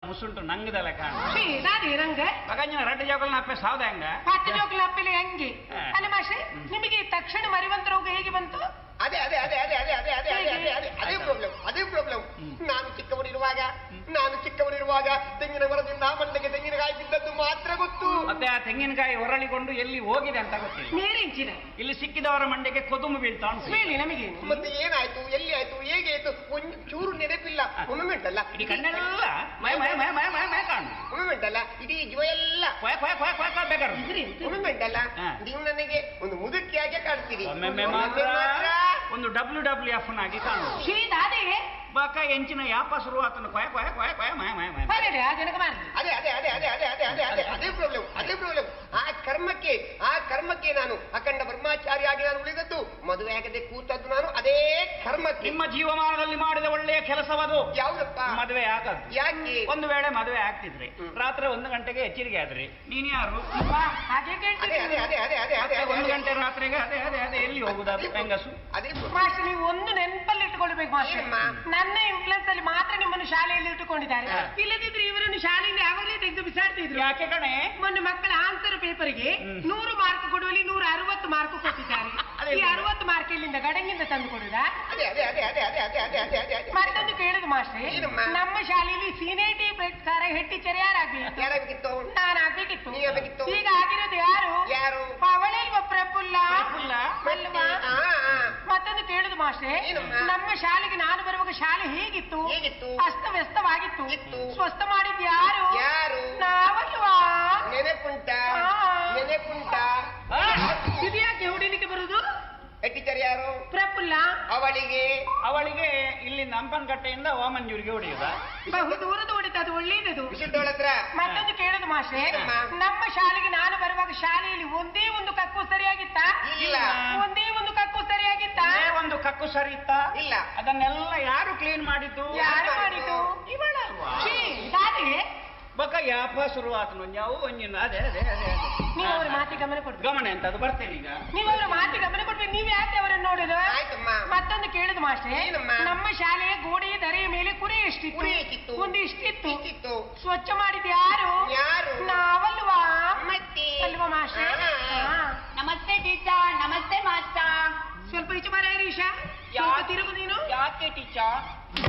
ಮುಸುಂಟು ನಂಗದಲ್ಲ ಕಾಣ ಶ್ರೀ ದಾದಿ ರಂಗ ಮಗಂಜಿನ ರೆಡ್ ಜೋಕಲ್ ನಪ್ಪೆ ಸಾವ್ದ ಹೆಂಗ ಪತ್ತು ಜೋಕುಲ ಅಪ್ಪಿಲಿ ಹಂಗೆ ಹಾ. ಅಲ್ಲ ಮಾಷೆ ನಿಮಗೆ ಈ ತಕ್ಷಣ ಮರಿವಂತ ರೋಗ ಹೇಗೆ ಬಂತು ಅದೇ ಅದೇ ಅದೇ ಅದೇ ಅದೇ ಅದೇ ಅದೇ ಅದೇ ಅದೇ ಅದೇ ಅದೇ ಪ್ರಾಬ್ಲಮ್ ಅದೇ ಪ್ರಾಬ್ಲಮ್ ಹ್ಮ್. ನಾನು ಚಿಕ್ಕವನಿರುವಾಗ ನಾನು ಚಿಕ್ಕವನಿರುವಾಗ ತೆಂಗಿನ ಮರದಿಂದ ಮಂಡೆಗೆ ತೆಂಗಿನಕಾಯಿ ಬಿದ್ದದ್ದು ಮಾತ್ರ ಗೊತ್ತು ಮತ್ತೆ ಆ ತೆಂಗಿನಕಾಯಿ ಹೊರಳಿಕೊಂಡು ಎಲ್ಲಿ ಹೋಗಿದೆ ಅಂತ ಗೊತ್ತಿಲ್ಲ ಮೇಲಿಂಚಿನ ಇಲ್ಲಿ ಸಿಕ್ಕಿದವರ ಮಂಡೆಗೆ ಕೊದುಂಬು ಬೀಳ್ತಾ ಉಂಟು ಹೇಳಿ ನಮಗೇನು ಮತ್ತೆ ಏನಾಯ್ತು ಎಲ್ಲಿ ಆಯ್ತು ಹೇಗೆ ಆಯ್ತು ಒಂದು ಚೂರು ನೆನಪಿಲ್ಲ ಒಮ್ಮೆ ಅಲ್ಲ ಇಡೀ ಕಣ್ಣೆಲ್ಲ ಮಯ ಮಯ ಮಯ ಮಯ ಮಯ ಮಯ ಕಾಣು ಒಮ್ಮೆ ಅಲ್ಲ ಇಡೀ ಜೀವ ಎಲ್ಲ ಕೊಯ ಕೊಯ ಕೊಯ ಕೊಯ ಕೊಯ ಬೇಕಾರು ಇದ್ರಿ ಅಂತ. ಒಮ್ಮೆ ಅಲ್ಲ ಹಾ. ನೀವು ನನಗೆ ಒಂದು ಮುದುಕಿಯಾಗೆ ಕಾಣ್ತೀರಿ ಒಮ್ಮೊಮ್ಮೆ ಮಾತ್ರ ಒಂದು ಡಬ್ಲ್ಯೂ ಡಬ್ಲ್ಯೂ ಎಫ್ ನಾಗಿ ಕಾಣು ಶ್ರೀ ದಾದಿ ಬಾಕ ಎಂಚಿನ ಯಾಪ ಶುರುವಾತನು ಕೊಯ ಕೊಯ ಕೊಯ ಕೊಯ ಮಯ ಮಯ ಮಯ ಬರಲಿ ಆ ಜನಕ ಮಾಡಿ ಅದೇ ಅದೇ ಅದೇ ಅದೇ ಅದೇ ಅದೇ ಅದೇ ಅದೇ ಅದೇ ಪ್ರಾಬ್ಲಮ್ ಅದೇ ಪ್ರಾಬ್ಲಮ್ ಆ ಕರ್ಮಕ್ಕೆ ಆ ಕರ್ಮಕ್ಕೆ ನಾನು ಅಖಂಡ ಬ್ರಹ್ಮಚಾರಿಯಾಗಿ ನಾನು ಉಳಿದದ್ದು ಮದುವೆ ಆಗದೆ ಕೂತದ್ದು ನಾನು ಅದೇ ಕರ್ಮಕ್ಕೆ ನಿಮ್ಮ ಜೀವಮಾನದಲ್ಲಿ ಮಾಡಿದ ಒಳ್ಳೆಯ ಕೆಲಸವದು ಯಾವುದಪ್ಪ ಮದುವೆ ಆಗದು ಯಾಕೆ ಒಂದು ವೇಳೆ ಮದುವೆ ಆಗ್ತಿದ್ರೆ ಹ್ಮ್. ರಾತ್ರಿ ಒಂದು ಗಂಟೆಗೆ ಎಚ್ಚರಿಕೆ ಆದ್ರಿ ನೀನ್ ಯಾರು ವಾ, ಹಾಗೆ ಅದೇ ಕೇಳ್ತೀರಿ ಅದೇ ಅದೇ ಅದೇ ಅದೇ ಅದೇ ಮತ್ತೆ ಅದೇ ಒಂದು ಗಂಟೆ ರಾತ್ರಿಗೆ ಅದೇ ಅದೇ ಅದೇ ಎಲ್ಲಿ ಹೋಗುದು ಅದು ಹೆಂಗಸು ಅದೇ problem. ಮಾಸ್ಟರ್ ನೀವು ಒಂದು ನೆನಪಲ್ಲಿ ಇಟ್ಟುಕೊಳ್ಬೇಕು ಮಾಸ್ಟರ್ ಏನಮ್ಮ? ನನ್ನ ಇನ್ಫ್ಲುಯೆನ್ಸ್ ಅಲ್ಲಿ ಮಾತ್ರ ನಿಮ್ಮನ್ನು ಶಾಲೆಯಲ್ಲಿ ಇಟ್ಟುಕೊಂಡಿದ್ದಾರೆ ಹಾ. ಇಲ್ಲದಿದ್ರೆ ಇವರನ್ನು ಶಾಲೆಯಲ್ಲಿ ಯಾವಾಗಲೇ ತೆಗೆದು ಬಿಸಾಡ್ತಿದ್ರು ಯಾಕೆ ಕಣೆ ಮೊನ್ನೆ ಮಕ್ಕಳ ಆನ್ಸರ್ ಪೇಪರ್ಗೆ ಹ್ಮ್. ನೂರು ಮಾರ್ಕ್ ಕೊಡುವಲ್ಲಿ ನೂರ ಅರವತ್ತು ಮಾರ್ಕ್ ಕೊಟ್ಟಿದ್ದಾರೆ ಅದೇ ಈ ಅರವತ್ತು ಮಾರ್ಕ್ ಇಲ್ಲಿಂದ ಗಡಂಗಿಂದ ತಂದು ಕೊಡುದಾ ಅದೇ ಅದೇ ಅದೇ ಅದೇ ಅದೇ ಅದೇ ಅದೇ ಅದೇ ಅದೇ ಅದೇ ಮತ್ತೊಂದು ಕೇಳುದು ಮಾಸ್ಟ್ರೆ ಏನಮ್ಮ? ನಮ್ಮ ಶಾಲೆಯಲ್ಲಿ ಸೀನಿಯರಿಟಿ ಪ್ರಕಾರ ಹೆಟ್ಟಿಚರೆ ಯಾರಾಗ್ಬೇಕು ಯಾರಾಗಿತ್ತು ನಾನು ಆಗ್ಬೇಕಿತ್ತು ನೀ ಆಗ್ಬೇಕಿತ್ತು. ಈಗ ಆಗಿರೋದು ಯಾರು ಯಾರು ಅವಳಲ್ವ ಪ್ರಫುಲ್ಲ ಪ್ರಫುಲ್ಲ? ಅಲ್ವಾ ಆ, ಆ. ಮತ್ತೊಂದು ಕೇಳುದು ಮಾಸ್ಟ್ರೆ ಏನಮ್ಮ? ನಮ್ಮ ಶಾಲೆಗೆ ನಾನು ಬರುವಾಗ ಶಾಲೆ ಹೇಗಿತ್ತು ಹೇಗಿತ್ತು? ಅಸ್ತವ್ಯಸ್ತವಾಗಿತ್ತು ಇತ್ತು. ಸ್ವಸ್ಥ ಮಾಡಿದ್ದು ಯಾರು ಯಾರು ನಾವಲ್ವಾ ನೆನೆಪುಂಟ ಆ. ನೆನೆಪುಂಟ ಆ? ಇದು ಯಾಕೆ ಹೊಡಿಲಿಕ್ಕೆ ಬರುದು ಎಟ್ಟಿಚರ್ ಯಾರು ಪ್ರಫುಲ್ಲ ಅವಳಿಗೆ ಅವಳಿಗೆ ಇಲ್ಲಿ ನಂಪನಕಟ್ಟೆಯಿಂದ ಓಮಂಜೂರಿಗೆ ಹೊಡೆಯುದ ಬಹು ದೂರದ ಹೊಡಿತ ಅದು ಒಳ್ಳೇದದು ವಿಶುದ್ಧೋಳ ಹತ್ರ ಮತ್ತೊಂದು ಕೇಳುದು ಮಾಸ್ಟ್ರೆ ಏನಮ್ಮ? ನಮ್ಮ ಶಾಲೆಗೆ ನಾನು ಬರುವಾಗ ಶಾಲೆಯಲ್ಲಿ ಒಂದೇ ಒಂದು ಕಕ್ಕು ಸರಿಯಾಗಿತ್ತ ಇಲ್ಲ. ಒಂದೇ ಒಂದು ಕಕ್ಕು ಸರಿಯಾಗಿತ್ತ ಅದೇ ಒಂದು ಕಕ್ಕು ಸರಿ ಇತ್ತ ಇಲ್ಲ ಅದನ್ನೆಲ್ಲ ಯಾರು ಕ್ಲೀನ್ ಮಾಡಿದ್ದು ಯಾರು ಮಾಡಿದ್ದು ಇವಳಲ್ವಾ ಛೀ, ದಾದಿ ಬಕ ಯಾಪ ಶುರುವಾತನು ನಾವು ಒಂಜಿನ ಅದೇ ಅದೇ ಅದೇ ಅದೇ ನೀವು ಅವ್ರ ಮಾತಿಗೆ ಗಮನ ಕೊಡ್ಬೇಕು ಗಮನ ಎಂತ ಅದು ಬರ್ತೇನೆ ಈಗ ನೀವು ಅವರ ಮಾತಿಗೆ ಗಮನ ಕೊಡ್ಬೇಕು ನೀವ್ ಯಾಕೆ ಅವರನ್ನು ನೋಡುದು ಆಯ್ತಮ್ಮ ಮತ್ತೊಂದು ಕೇಳುದು ಮಾಸ್ಟ್ರೆ ಏನಮ್ಮ? ನಮ್ಮ ಶಾಲೆಯ ಗೋಡೆಯ ಧರೆಯ ಮೇಲೆ ಕುರಿ ಎಷ್ಟಿತ್ತು ಕುರಿ ಎಷ್ಟಿತ್ತು? ಒಂದು ಇಷ್ಟಿತ್ತು ಇಷ್ಟಿತ್ತು ಸ್ವಚ್ಛ ಮಾಡಿದ ಯಾರು ಯಾರು? ನಾವಲ್ವಾ ಮತ್ತೆ ಅಲ್ವಾ ಮಾಸ್ಟ್ರೆ ಹಾ. ಹಾ. ನಮಸ್ತೆ ಟೀಚರ್ ನಮಸ್ತೆ ಮಾಸ್ಟರ್ ಸ್ವಲ್ಪ ಈಚೆ ಬರ ರೀಶಾ ಸ್ವಲ್ಪ ಯಾಕೆ? ತಿರುಗು ನೀನು ಯಾಕೆ ಟೀಚರ್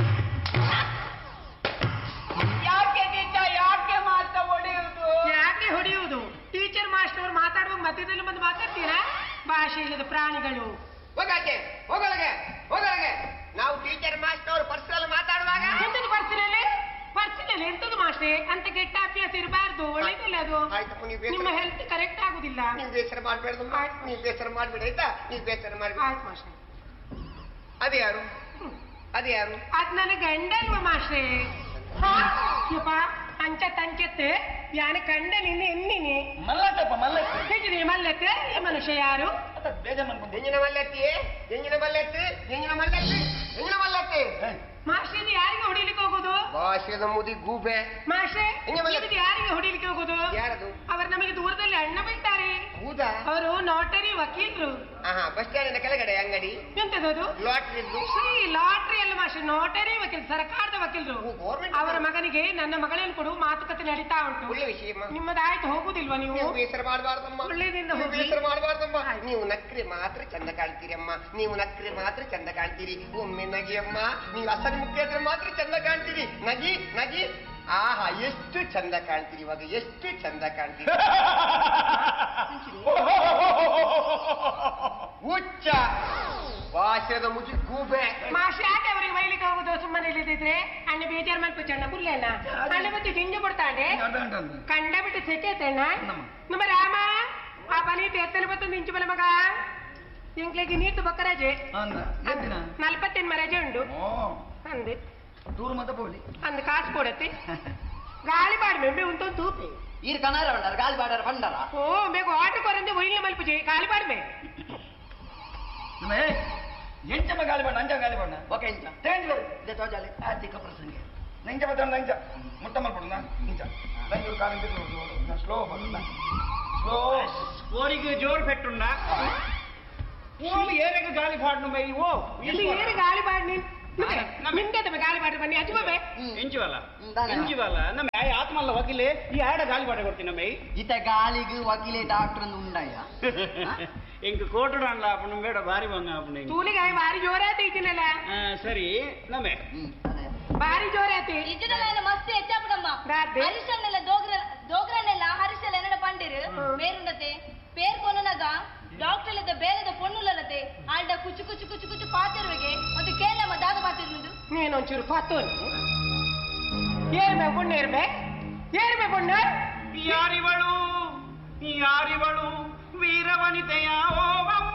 ಯಾಕೆ ಟೀಚರ್ ಯಾಕೆ ಮಾಸ್ಟರ್ ಹೊಡೆಯುವುದು ಯಾಕೆ ಹೊಡೆಯುವುದು ಟೀಚರ್ ಮಾಸ್ಟರ್ ಅವ್ರು ಮಾತಾಡುವಾಗ ಮಧ್ಯದಲ್ಲಿ ಬಂದು ಮಾತಾಡ್ತೀರಾ ಭಾಷೆ ಇಲ್ಲದ ಪ್ರಾಣಿಗಳು ಹೋಗಾಕೆ ಹೋಗೊಳಗೆ ಹೋಗೊಳಗೆ ನಾವು ಟೀಚರ್ ಮಾಸ್ಟರ್ ಅವರು ಪರ್ಸನಲ್ ಮಾತಾಡುವಾಗ ಎಂತದ್ದು ಪರ್ಸನಲ್ಲಿ ಪರ್ಸನಲ್ಲಿ ಎಂತದ್ದು ಮಾಸ್ಟ್ರೆ ಅಂತ ಕೆಟ್ಟ ಅಭ್ಯಾಸ ಇರಬಾರ್ದು ಒಳ್ಳೇದಿಲ್ಲ ಅದು ಆಯ್ತಪ್ಪ ನೀವು ನಿಮ್ಮ ಬೇಸರ ಹೆಲ್ತ್ ಕರೆಕ್ಟ್ ಆಗುದಿಲ್ಲ ನೀವು ಬೇಸರ ಮಾಡ್ಬೇಡ್ದು ನೀವು ಬೇಸರ ಮಾಡ್ಬೇಡ ಆಯ್ತಾ ನೀವು ಬೇಸರ ಮಾಡ್ಬೇಡ ಆಯ್ತು ಮಾಸ್ಟ್ರೆ ಅದೇ ಯಾರು ಅದೇ ಯಾರು ಅದ್ ನನ್ನ ಗಂಡ ಅಲ್ವಾ ಮಾಸ್ಟ್ರೆ ಹಾ? ಯಪ್ಪ ಅಂಚ ತಂಚೆತ್ ಯಾನ ಕಂಡ ನಿನ್ನೆ ಎನ್ನಿನಿ ಮಲ್ಲಟ್ಟಪ್ಪ ಮಲ್ಲಟ್ಟ ಹೇಗಿದೆ ಮಲ್ಲತ್ ಈ ಮನುಷ್ಯ ಯಾರು ಬೇಜಾರ್ ಮಾಡ್ಕೊಂಡು ಎಂಜಿನ ಮಲ್ಲತ್ತಿ ಎಂಜಿನ ಮಲ್ಲತ್ತಿ ಎಂಜಿನ ಮಲ್ಲತ್ತಿ ಎಂಜಿನ ಮಲ್ಲತ್ತಿ ಮಾಸ್ಟ್ರೆ ಇದು ಯಾರಿಗೆ ಹೊಡಿಲಿಕ್ಕೆ ಹೋಗುದು ಭಾಷೆದ ಮುದಿ ಗೂಬೆ ಮಾಸ್ಟ್ರೆ ಹಿಂಗೆ ಮಲ್ಲತ್- ಇದು ಯಾರಿಗೆ ಹೊಡಿಲಿಕ್ಕೆ ಹೋಗುದು ಯಾರದು ಅವರು ನಮಗೆ ದೂರದಲ್ಲಿ ಅಣ್ಣ ಬೀಳ್ತಾರೆ ಹೌದಾ ಅವರು ನೋಟರಿ ವಕೀಲರು ಆಹಾ ಬಸ್ ಸ್ಟ್ಯಾಂಡಿನ ಕೆಳಗಡೆ ಅಂಗಡಿ ಎಂತದದು ಲಾಟ್ರಿದ್ದು ಶ್ರೀ ಲಾಟ್ರಿ ಅಲ್ಲ ಮಾಸ್ಟರ್ ನೋಟರಿ ವಕೀಲ್ ಸರ್ಕಾರದ ವಕೀಲರು ಓ, government ಅವರ ಮಗನಿಗೆ ನನ್ನ ಮಗಳನ್ನು ಕೊಡು ಮಾತುಕತೆ ನಡೀತಾ ಉಂಟು ಒಳ್ಳೆ ವಿಷಯಮ್ಮ ನಿಮ್ಮದಾಯ್ತು ಹೋಗುದಿಲ್ವಾ ನೀವು ನೀವು ಬೇಸರ ಮಾಡಬಾರ್ದಮ್ಮ ಒಳ್ಳೆದಿಂದ ನೀವು ಹೋಗಿ. ಬೇಸರ ಮಾಡಬಾರ್ದಮ್ಮ ಆಯ್ತು. ನೀವು ನಕ್ರೆ ಮಾತ್ರ ಚಂದ ಕಾಣ್ತೀರಿ ಅಮ್ಮ ನೀವು ನಕ್ರೆ ಮಾತ್ರ ಚಂದ ಕಾಣ್ತೀರಿ ಒಮ್ಮೆ ನಗಿ ಅಮ್ಮ ನೀವು ಅಸಲಿ ಮುಖ್ಯ ಇದ್ರೆ ಮಾತ್ರ ಚಂದ ಕಾಣ್ತೀರಿ ನಗಿ ನಗಿ ಆಹಾ ಎಷ್ಟು ಚಂದ ಕಾಣ್ತೀರಿ ಇವಾಗ ಎಷ್ಟು ಚಂದ ಕಾಣ್ತೀರಿ ಹುಚ್ಚ ಭಾಷೆದ ಮುಜಿ ಗೂಬೆ ಮಾಸ್ಟರ್ ಯಾಕೆ ಅವರಿಗೆ ಬೈಲಿಕ್ಕೆ ಹೋಗುದು ಸುಮ್ಮನೆ ಇಲ್ಲದಿದ್ರೆ ಅಣ್ಣ ಬೇಜಾರು ಮಾಡ್ಕೊ ಚೆನ್ನ ಬುಲ್ಲೆನ ಅಣ್ಣ ಮತ್ತೆ ಜಿಂಜು ಕೊಡ್ತಾಂಡೆ ಕಂಡ ಬಿಟ್ಟು ಸೆಕೆತಣ್ಣ ನಮ್ಮ ರಾಮ ಆ ಬಲಿ ಎತ್ತಲು ಬತ್ತೊಂದು ಇಂಚು ಬಲ ಮಗ ಎಂಕ್ಲೆಗೆ ನೀತು ಬೊಕ್ಕ ರಜೆ ನಲ್ಪತ್ತೆನ್ಮ ರಜೆ ಉಂಡು ಅಂದೆ ದೂರ ಮತ್ತೆ ಬೋಲಿ ಅಂದ್ ಕಾಸು ಕೊಡತ್ತೆ ಗಾಳಿ ಬಾಡ್ ಮೆಂಬೆ ಉಂಟು ತೂಪಿ ఈరు కన్నారా ఉన్నారు గాలి పాడారు పండరా ಓ ಬೇಗ ಆಟ ಕೊರಂದೆ ಒಯ್ಲ ಮಲ್ಪುಜೆ ಗಾಳಿ ಬಾಡ್ಮೆ ಎಂಚಮ್ಮ ಗಾಳಿ ಬಣ್ಣ ಅಂಜ ಗಾಳಿ ಬಣ್ಣ ఒక ఇంచ ತೇಂಜ್ ఇదే తోజాలి ఆర్థిక ప్రసంగి ನಂಜ ಬತ್ತ ನಂಜ ಮುಟ್ಟ ಮಾಡ್ಬಿಡು ನಿಂಚ ನಂಜು ಕಾಲಿಂದ ಸ್ಲೋ ಬಣ್ಣ ಸ್ಲೋ ಓರಿಗೆ ಜೋರ್ ಪೆಟ್ಟುಂಡ ಓ ಏರಗ ಗಾಳಿ ಪಾಡ್ನು ಬೈ ಓ ಇದು ಏನು ಗಾಳಿ ಬಾಡ್ ನೀನ್ ನಿಂದೆ ತಮ್ಮ ಗಾಳಿ ಬಾಟ್ರೆ ಬನ್ನಿ ಅಜ್ಜಿ ಬಾಬೆ ಎಂಚುವಲ್ಲ ಹ್ಮ್, ದಾನೆ. ಎಂಚುವಲ್ಲ ನಮ್ಮ ಆತ್ಮಲ್ಲ ವಕೀಲೆ ಈ ಆಡ ಗಾಳಿ ಪಾಠ ಕೊಡ್ತೀನಿ ನಮ್ಮ ಇತ ಗಾಳಿಗೆ ವಕೀಲೆ ಡಾಕ್ಟರ್ ಉಂಡಯ್ಯ ಎಂಕ್ ಕೋಟುಡು ಅಣ್ಣ ಅಪ್ಪನ ಬೇಡ ಬಾರಿ ಬಂಗ ಅಪ್ಪನ ತೂಲಿಗೆ ಭಾರಿ ಜೋರಾತಿ ಇದ್ದೀನಲ್ಲ ಸರಿ ನಮ್ಮೆ ಹ್ಮ್ ಅದೇ. ಭಾರಿ ಜೋರಾತಿ ಇಜ್ಜನೆಲ್ಲ ಮಸ್ತ್ ಹೆಚ್ಚಾಪಡಮ್ಮ ರಾತ್ರಿ? ಹರಿಶನ್ನೆಲ್ಲ ದೋಗ್ರ ದೋಗ್ರನ್ನೆಲ್ಲ ಹರಿಶಲ್ಲ ಎನ್ನಡ ಪಂಡಿರು ಬೇರುಂಡತೆ ಪೇರ್ ಕೊನನಗ ಡಾಕ್ಟರ್ಲಿದ್ದ ಬೇರೆದ ಪೊಣ್ಣುಲಲ್ಲತೆ ಆಲ್ಡ ಕುಚು ಕುಚು ಕುಚು ಕುಚು ಪಾತಿರುವೆಗೆ ಒಂದು ಕೇಳಮ್ಮ ದಾದ ಪಾತಿರುವುದು ನೀನು ಒಂಚೂರು ಪತ್ತೋನು ಏರ್ಬೇ ಪುಣ್ಯ ಇರ್ಬೇ ಏರ್ಬೇ ಪುಣ್ಯ ಯಾರಿವಳು ಯಾರಿವಳು ವೀರವನಿತೆಯ ಓವಮ್ಮ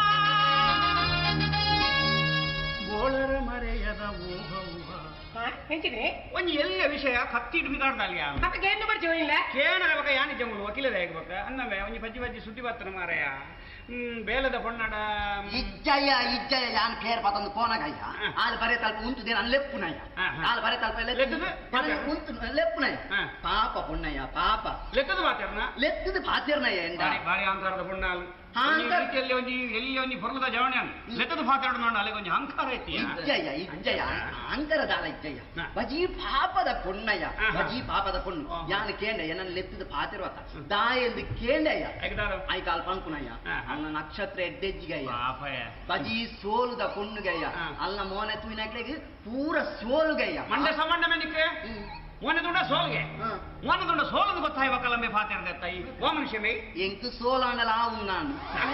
ಗೋಳರ ಮರೆಯದ ಓಹವ್ವ ಹೆಂಚಿದ್ರಿ ಒಂಜಿ ಎಲ್ಲ ವಿಷಯ ಕತ್ತಿಟ್ಟು ಬಿಗಾಡ್ದಲ್ಲ ಅಪ್ಪಗೆ ಏನು ಬರ್ತೀವಿ ಇಲ್ಲ ಕೇನರ ಬಕ ಯಾನಿ ಜಂಗುಲು ವಕೀಲದ ಹೇಗ್ಬೇಕ ಅನ್ನವೇ ಒಂಜಿ ಪಜ್ಜಿ ಪಜ್ಜಿ ಸುದ್ದಿ ಬತ್ತನ ಮಾರಯ ಹ್ಮ್ ಬೇಲದ ಪೊನ್ನಡ ಇಜ್ಜಯ್ಯ ಇಜ್ಜಯ್ಯ ಯಾನ್ ಪೇರ್ ಪತಂದು ಪೋನಗಯ್ಯ ಹ. ಆಲ್ ಬರೆ ತಲ್ಪ ಉಂಟು ದೇನ ಲೆಪ್ಪುನಯ್ಯ ಹ, ಹ. ಆಲ್ ಬರೆ ತಲ್ಪ ಲೆಕ್ಕದು? ಉಂಟು ಲೆಪ್ಪುನಯ್ಯ ಹ. ಪಾಪ ಪುಣ್ಣಯ್ಯ ಪಾಪ ಲೆಕ್ಕದ ಮಾತಾಡ್ನ ಲೆತ್ತದ ಪಾತಿರ್ನಯ್ಯ ಎಂದ ಬಾರಿ ಬಾರಿ ಅಂತಾರದ ಪೊನ್ನಾಲು ಹಾಂಕಾರ- ರೀತಿಯಲ್ಲಿ ಒಂಜಿ ಎಲ್ಲಿ ಒಂಜಿ ಪೊರ್ಲದ ಜವಣೆ ಲೆಕ್ಕದ ಮಾತಾಡ ನೋಡ ಅಲ್ಲಿಗೆ ಒಂಜಿ ಅಹಂಕಾರ ಐತಿ ಇಜ್ಜಯ್ಯ ಇಜ್ಜಯ್ಯ ಅಂಕರ ದಾಲ ಇಜ್ಜಯ್ಯ ಹ. ಬಜಿ ಪಾಪದ ಪುಣ್ಣಯ್ಯ ಹ, ಹ. ಬಜಿ ಪಾಪದ ಪುಣ್ಣು ಹ. ಯಾನ್ ಕೇಂಡಯ್ಯ ನನ್ನ ಲೆತ್ತದ ಪಾತಿರ್ವತ್ತ ದಾ ಎಂದು ಕೇಂಡಯ್ಯ ಐಕದಾರು ಐ ಕಾಲ್ ಪಂಕುನಯ್ಯ ಹ, ಹ. ಅಲ್ಲ ನಕ್ಷತ್ರ ಎಡ್ಡೆಜ್ಜಿಗಯ್ಯ ಪಾಪಯ ಬಜಿ ಸೋಲುದ ಪುಣ್ಣುಗಯ್ಯ ಹ. ಅಲ್ಲ ಮೋನೆ ತುವಿನಕ್ಲೆಗೆ ಪೂರ ಸೋಲುಗಯ್ಯ ಮಂಡೆ ಸಂಬಂಧ ಮೆನಿಕೆ ಹ್ಮ್. ಮೋನೆ ದುಂಡ ಸೋಲ್ಗೆ ಹ. ಮೋನೆ ದುಂಡ ಸೋಲದು ಗೊತ್ತಾಯಿ ಬಕ್ಕಲಂಬೆ ಪಾತಿರ್ದ ತಾಯಿ ಓ ಮನುಷ್ಯ ಮೇ ಎಂಕು ಸೋಲಾಂಡಲ ಆವು ನಾನು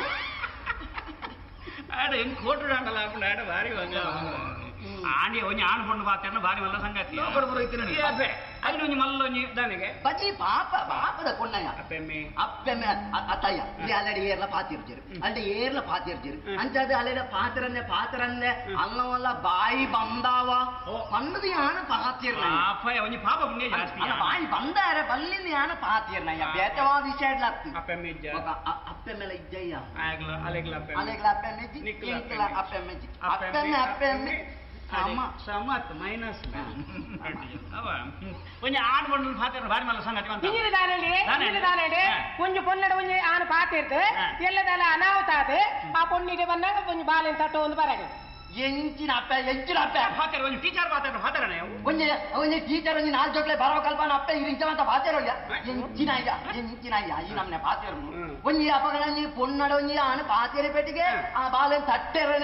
ಆಡ ಹೆಂಗ್ ಕೋಟು ಆಂಡಲ ಹಾಕೊಂಡು ಆಡ ಬಾರಿ ಬಂಗ ಆಂಡಿ ಒಂಜಿ ಆಣ್ ಪೊಂಡು ಪಾತಿರ್ನ ಬಾರಿ ಮಲ್ಲ ಸಂಗತಿ ಏ ಅಬ್ಬೆ ಅಲ್ಲಿ ಒಂಜಿ ಮಲ್ಲ ಒಂಜಿ ದಾನಿಗೆ ಬಜಿ ಪಾಪ ಪಾಪದ ಪುಣ್ಣಯ್ಯ ಅಪ್ಪೆಮ್ಮೆ ಅಪ್ಪೆಮ್ಮೆ ಅ- ಅತ್ತಯ್ಯ ಇಲ್ಲಿ ಅಲ್ಲಡಿ ಏರ್ಲ ಪಾತಿರ್ಜಿರು ಅಲ್ಲಿ ಏರ್ಲ ಪಾತಿರ್ಜಿರು ಹ್ಮ್. ಅಂಚದ ಅಲ್ಲೆಡ ಪಾತ್ರನ್ನೆ ಪಾತ್ರನ್ನೆ ಹ್ಮ್. ಅಲ್ಲವಲ್ಲ ಬಾಯಿ ಬಂದಾವ ಓ. ಪಂಡದ ಯಾನ ಪಾತಿರ್ನ ಪಾಪಯ ಒಂಜಿ ಪಾಪ ಪುಣ್ಯ ಜಾಸ್ತಿ ಅಲ್ಲ ಬಾಯಿ ಬಂದಾರ ಬಲ್ಲಿಂದ ಯಾನ ಪಾತಿರ್ನಯ್ಯ ಹಾ. ಬೇತವಾದ ವಿಷಯ ಇಡ್ಲತ್ತು ಅಪ್ಪೆಮ್ಮೆ ಇಜ್ಜ ಅಪ್ಪೆಮ್ಮೆಲ ಇಜ್ಜಯ್ಯ ಆಗ್ಲ ಅಲೆಗ್ಲ ಅಪ್ಪೆಮ್ಮೆ ಅಲೆಗ್ಲ ಅಪ್ಪೆಮ್ಮೆಜ್ಜಿ ನಿಕ್ಲ ನಿಕ್ಲ ಅಪ್ಪೆಮ್ಮೆಜ್ಜಿ ಅಪ್ಪೆಮ್ಮೆ. ಅಪ್ಪೆಮ್ಮೆ ಅಪ್ಪೆಮ್ಮೆ ಅದೇ, ಸಮ ಸಮತ್ ಮೈನಸ್ ಅವ ಒಂಜಿ ಆಣ್ ಪೊಂಡು ಪಾತಿರ್ನ ಬಾರಿ ಮಲ್ಲ ಸಂಗತಿ ಅಂತ ಇಂಜಿನ ದಾನಲ್ಲಿ ದಾನೆ? ಇಂಜಿನ ದಾನೆ ಹಾ. ಒಂಜಿ ಪೊನ್ನಡ ಒಂಜಿ ಆನ ಪಾತಿರ್ದು ಹಾ. ಎಲ್ಲದಲ್ಲ ಅನಾಹುತ ಆದ ಆ ಪೊನ್ನಿಗೆ ಬಂದಾಗ ಒಂಜಿ ಬಾಲೆನ್ ತಟ್ಟೋ ಒಂದು ಬರಡು ಎಂಚಿನ ಅಪ್ಪ ಎಂಚಿನ ಅಪ್ಪ ಪಾತಿರ ಒಂಜಿ ಟೀಚರ್ ಪಾತಿರ್ನ ಪಾತಿರಣ ಅವು ಒಂಜಿ ಒಂಜಿ ಟೀಚರ್ ಒಂಜಿ ನಾಲ್ಕು ಜೊಕ್ಲೆ ಬರೋ ಕಲ್ಪನ ಅಪ್ಪ ಇರಿಂಚವಂತ ಪಾತಿರೋಯ್ಯ ಎಂಚಿನಯ್ಯ ಎಂಚಿನಯ್ಯ ಈ ನಮ್ನೆ ಪಾತಿರು ಹ್ಮ್. ಒಂಜಿ ಅಪಗಣ ಒಂಜಿ ಪೊನ್ನಡ ಒಂಜಿ ಆನ ಪಾತಿರ ಪೆಟ್ಟಿಗೆ ಆ ಬಾಲೆನ್ ತಟ್ಟೆರ